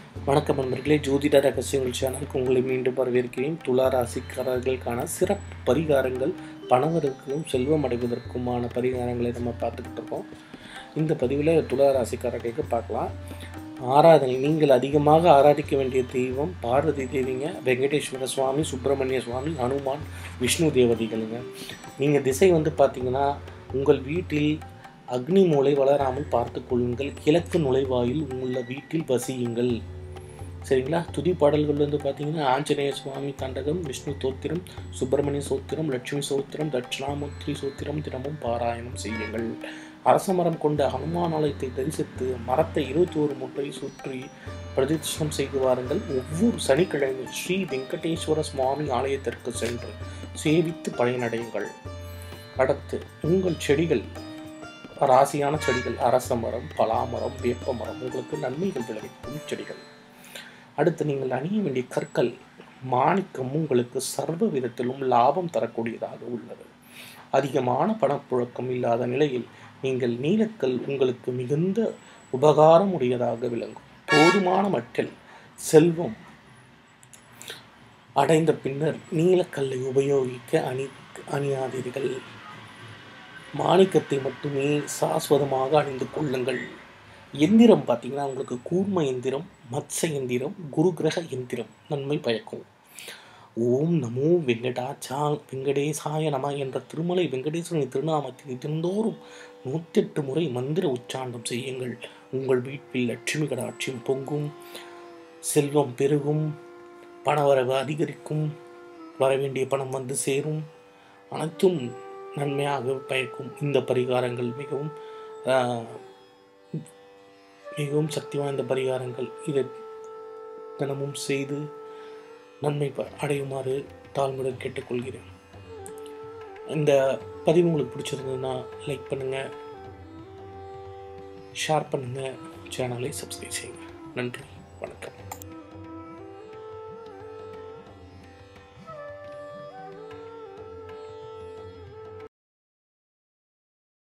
வணக்கம் நண்பர்களே ஜோதிட ரகசியங்கள் சேனலுக்கு உங்களை மீண்டும் வரவேற்கிறேன் துலா ராசிக்காரர்களுக்கான சிறப்பு பரிகாரங்கள் பணவருக்கும் செல்வம் அடைவதற்குமான பரிகாரங்களை நம்ம பார்த்துக்கிட்டு இருக்கோம் இந்த பதிவில் துலா ராசிக்காரர்களுக்கு பார்க்கலாம் ஆராதனை நீங்கள் அதிகமாக ஆராதிக்க வேண்டிய தெய்வம் பார்வதி தேவிங்க வெங்கடேஸ்வர சுவாமி சுப்பிரமணிய சுவாமி ஹனுமான் விஷ்ணு தேவதைகளுங்க நீங்கள் திசை வந்து பார்த்தீங்கன்னா உங்கள் வீட்டில் அக்னி மூலை வளராமல் பார்த்து கொள்ளுங்கள் கிழக்கு நுழைவாயில் உள்ள வீட்டில் வசியுங்கள் சரிங்களா துதி பாடல்கள் வந்து பார்த்தீங்கன்னா ஆஞ்சநேய சுவாமி தாண்டகம் விஷ்ணு தோத்திரம் சுப்பிரமணிய சோத்திரம் லட்சுமி சோத்திரம் தட்சிணாமூர்த்தி சோத்திரம் தினமும் பாராயணம் செய்யுங்கள் அரச மரம் கொண்ட ஹனுமான் ஆலயத்தை தரிசித்து மரத்தை இருபத்தோரு முட்டை சுற்றி பிரதிஷ்டம் செய்து வாருங்கள் ஒவ்வொரு சனிக்கிழமை ஸ்ரீ வெங்கடேஸ்வர சுவாமி ஆலயத்திற்கு சென்று சேவித்து பயனடையுங்கள் அடுத்து உங்கள் செடிகள் ராசியான செடிகள் அரச மரம் பலாமரம் வேப்ப மரம் உங்களுக்கு நன்மைகள் விளைவிக்கும் செடிகள் அடுத்து நீங்கள் அணிய வேண்டிய கற்கள் மாணிக்கம் உங்களுக்கு சர்வ விதத்திலும் லாபம் தரக்கூடியதாக உள்ளது அதிகமான பணப்புழக்கம் இல்லாத நிலையில் நீங்கள் நீலக்கல் உங்களுக்கு மிகுந்த உபகாரம் உடையதாக விளங்கும் போதுமான மட்டில் செல்வம் அடைந்த பின்னர் நீலக்கல்லை உபயோகிக்க அணி அணியாதீர்கள் மாணிக்கத்தை மட்டுமே சாஸ்வதமாக அணிந்து கொள்ளுங்கள் எந்திரம் பார்த்தீங்கன்னா உங்களுக்கு கூர்ம எந்திரம் மத்ச எந்திரம் குரு கிரக எந்திரம் நன்மை பயக்கும் ஓம் நமோ வெங்கடாச்சா வெங்கடேசாய நம என்ற திருமலை வெங்கடேஸ்வரன் திருநாமத்தில் தினந்தோறும் நூற்றெட்டு முறை மந்திர உச்சாண்டம் செய்யுங்கள் உங்கள் வீட்டில் லட்சுமி கடாட்சியம் பொங்கும் செல்வம் பெருகும் பணவரவு அதிகரிக்கும் வரவேண்டிய பணம் வந்து சேரும் அனைத்தும் நன்மையாக பயக்கும் இந்த பரிகாரங்கள் மிகவும் மிகவும் சக்தி வாய்ந்த பரிகாரங்கள் இதை தினமும் செய்து நன்மை அடையுமாறு தாழ்மையுடன் கேட்டுக்கொள்கிறேன் இந்த பதிவு உங்களுக்கு பிடிச்சிருந்ததுன்னா லைக் பண்ணுங்கள் ஷேர் பண்ணுங்கள் சேனலை சப்ஸ்கிரைப் செய்யுங்க நன்றி